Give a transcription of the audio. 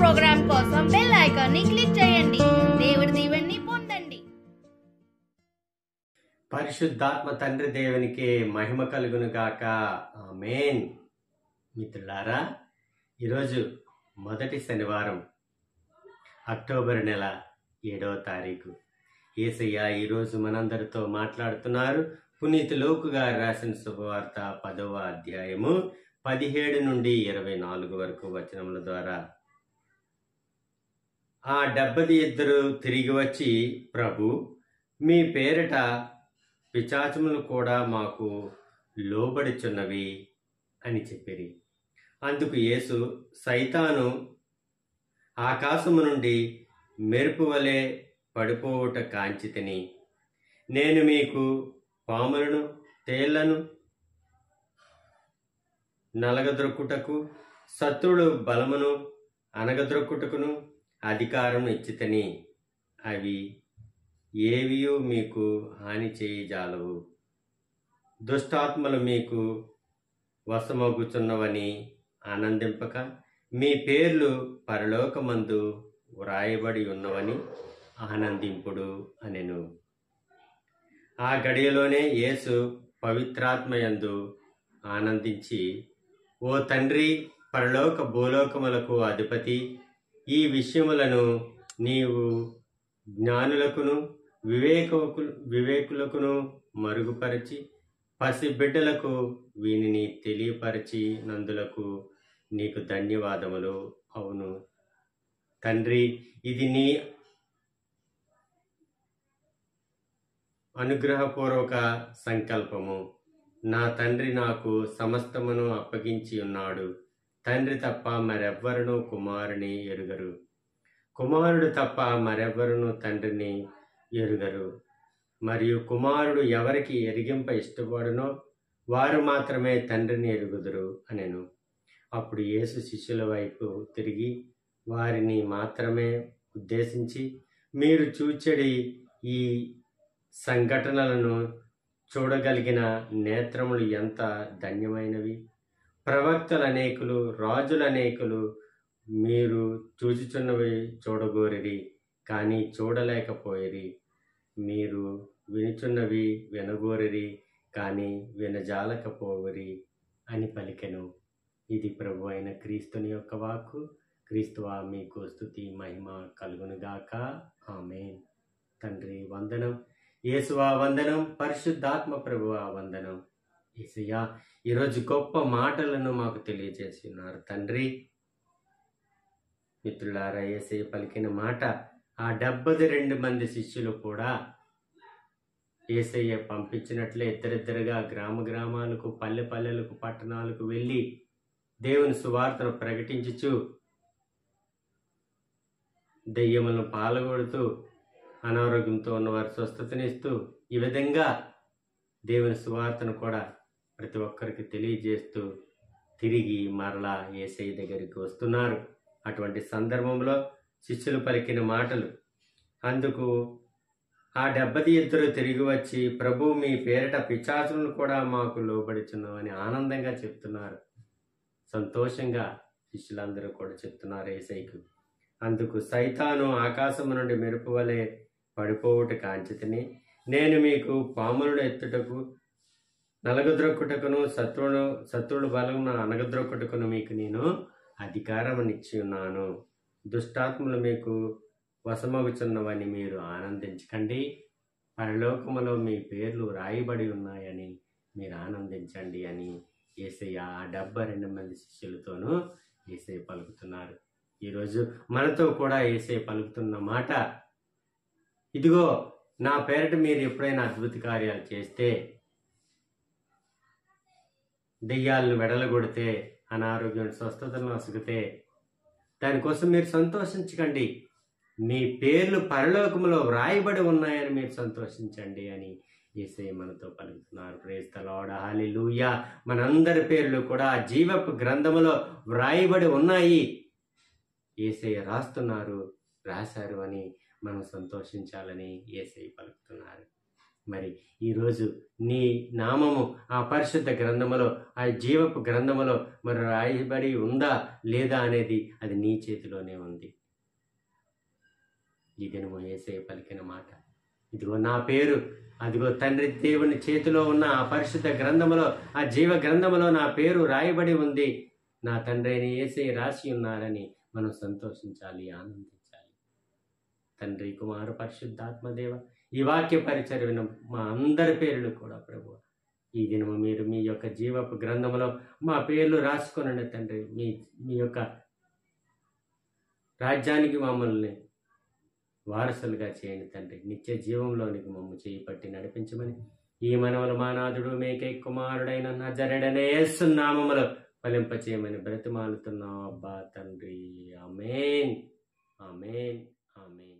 programme కోసం bell icon ని click చేయండి దేవుడి దీవెన్ని పొందండి పరిశుద్ధాత్మ తండ్రి దేవునికి మహిమ కలుగును గాక ఆమేన్ మిత్రులారా ఈరోజు మొదటి శనివారం అక్టోబర్ నెల ఏడవ తారీఖు ఏసయ్య ఈరోజు మనందరితో మాట్లాడుతున్నారు పునీత్ లోకు గారు రాసిన శుభవార్త పదవ అధ్యాయము పదిహేడు నుండి ఇరవై నాలుగు వరకు వచనముల ద్వారా ఆ డెబ్బది ఇద్దరు తిరిగి వచ్చి ప్రభు మీ పేరిట పిచాచములు కూడా మాకు లోబడుచున్నవి అని చెప్పిరి అందుకు యేసు సైతాను ఆకాశము నుండి మెరుపు వలె పడిపోవుట కాంచితిని నేను మీకు పాములను తేళ్లను నలగద్రొక్కుటకు శత్రుడు బలమును అనగద్రొక్కుటకును అధికారం ఇచ్చితని అవి ఏవియూ మీకు హాని చేయజాలవు దుష్టాత్మలు మీకు వశమగుచున్నవని ఆనందింపక మీ పేర్లు పరలోకమందు వ్రాయబడి ఉన్నవని ఆనందింపుడు అనెను ఆ గడియలోనే యేసు పవిత్రాత్మయందు ఆనందించి ఓ తండ్రి పరలోక భూలోకములకు అధిపతి ఈ విషయములను నీవు జ్ఞానులకును వివేకకు వివేకులకును మరుగుపరిచి పసి బిడ్డలకు వీనిని తెలియపరిచి నందులకు నీకు ధన్యవాదములు అవును తండ్రి ఇది నీ అనుగ్రహపూర్వక సంకల్పము నా తండ్రి నాకు సమస్తమును అప్పగించి ఉన్నాడు తండ్రి తప్ప మరెవ్వరును కుమారుని ఎరుగరు కుమారుడు తప్ప మరెవ్వరును తండ్రిని ఎరుగరు మరియు కుమారుడు ఎవరికి ఎరిగింప ఇష్టపడునో వారు మాత్రమే తండ్రిని ఎరుగుదురు అనెను అప్పుడు యేసు శిష్యుల వైపు తిరిగి వారిని మాత్రమే ఉద్దేశించి మీరు చూచెడి ఈ సంఘటనలను చూడగలిగిన నేత్రములు ఎంత ధన్యమైనవి ప్రవక్తలు అనేకులు రాజులు అనేకులు మీరు చూచుచున్నవి చూడగోరిరి కానీ చూడలేకపోయిరి మీరు వినుచున్నవి వినగోరిరి కానీ వినజాలకపోవరి అని పలికెను ఇది ప్రభు అయిన క్రీస్తుని యొక్క వాక్కు క్రీస్తువా మీకు స్థుతి మహిమ కలుగునుగాక ఆమె తండ్రి వందనం యేసువా వందనం పరిశుద్ధాత్మ ప్రభువా వందనం ఏసయ్యా ఈరోజు గొప్ప మాటలను మాకు తెలియజేసి ఉన్నారు తండ్రి మిత్రులారా ఏసయ్య పలికిన మాట ఆ డెబ్బది రెండు మంది శిష్యులు కూడా ఏసయ్య పంపించినట్లే ఇద్దరిద్దరుగా గ్రామ గ్రామాలకు పల్లె పల్లెలకు పట్టణాలకు వెళ్ళి దేవుని సువార్తను ప్రకటించుచు దెయ్యములను పాల్గొడుతూ అనారోగ్యంతో ఉన్నవారి స్వస్థతనిస్తూ ఈ విధంగా దేవుని సువార్తను కూడా ప్రతి ఒక్కరికి తెలియజేస్తూ తిరిగి మరలా ఏసై దగ్గరికి వస్తున్నారు అటువంటి సందర్భంలో శిష్యులు పలికిన మాటలు అందుకు ఆ డెబ్బది ఇద్దరు తిరిగి వచ్చి ప్రభు మీ పేరిట పిచాచులను కూడా మాకు లోబడుచున్నామని ఆనందంగా చెప్తున్నారు సంతోషంగా శిష్యులందరూ కూడా చెప్తున్నారు ఏసైకు అందుకు సైతాను ఆకాశము నుండి మెరుపు వలె పడిపోవుట కాంచితిని నేను మీకు పాములను ఎత్తుటకు నలగద్రొక్కుటకును శత్రువును శత్రువుల బలమును అనగద్రొక్కుటకును మీకు నేను అధికారం ఇచ్చి ఉన్నాను దుష్టాత్మలు మీకు వశమగుచున్నవని మీరు ఆనందించకండి పరలోకములో మీ పేర్లు రాయబడి ఉన్నాయని మీరు ఆనందించండి అని ఏసయ్య ఆ డెబ్బై రెండు మంది శిష్యులతోనూ ఏసై పలుకుతున్నారు ఈరోజు మనతో కూడా ఏసై పలుకుతున్న మాట ఇదిగో నా పేరిట మీరు ఎప్పుడైనా అద్భుత కార్యాలు చేస్తే దెయ్యాలను వెడలగొడితే అనారోగ్యం స్వస్థతను అసుగితే దానికోసం మీరు సంతోషించకండి మీ పేర్లు పరలోకములో వ్రాయబడి ఉన్నాయని మీరు సంతోషించండి అని ఏసై మనతో పలుకుతున్నారు ప్రేస్తలోడ హాలిలూయా మనందరి పేర్లు కూడా ఆ జీవపు గ్రంథములో వ్రాయబడి ఉన్నాయి ఏసయ్య రాస్తున్నారు రాశారు అని మనం సంతోషించాలని ఏసై పలుకుతున్నారు మరి ఈరోజు నీ నామము ఆ పరిశుద్ధ గ్రంథములో ఆ జీవపు గ్రంథములో మరి రాయబడి ఉందా లేదా అనేది అది నీ చేతిలోనే ఉంది ఈ దినము ఏసే పలికిన మాట ఇదిగో నా పేరు అదిగో తండ్రి దేవుని చేతిలో ఉన్న ఆ పరిశుద్ధ గ్రంథములో ఆ జీవ గ్రంథములో నా పేరు రాయబడి ఉంది నా తండ్రి అయిన ఏసే రాసి ఉన్నారని మనం సంతోషించాలి ఆనందించాలి తండ్రి కుమారు పరిశుద్ధాత్మదేవ ఈ వాక్య పరిచయ విన మా అందరి పేర్లు కూడా ప్రభు ఈ దినము మీరు మీ యొక్క జీవపు గ్రంథములో మా పేర్లు రాసుకొనండి తండ్రి మీ మీ యొక్క రాజ్యానికి మమ్మల్ని వారసులుగా చేయండి తండ్రి నిత్య జీవంలోనికి మమ్మ చేయి పట్టి నడిపించమని ఈ మనవల మానాథుడు మేకే కుమారుడైన నజరడనే నామములో ఫలింపచేయమని బ్రతిమాలుతున్నాం అబ్బా తండ్రి ఆమేన్ ఆమేన్ ఆమేన్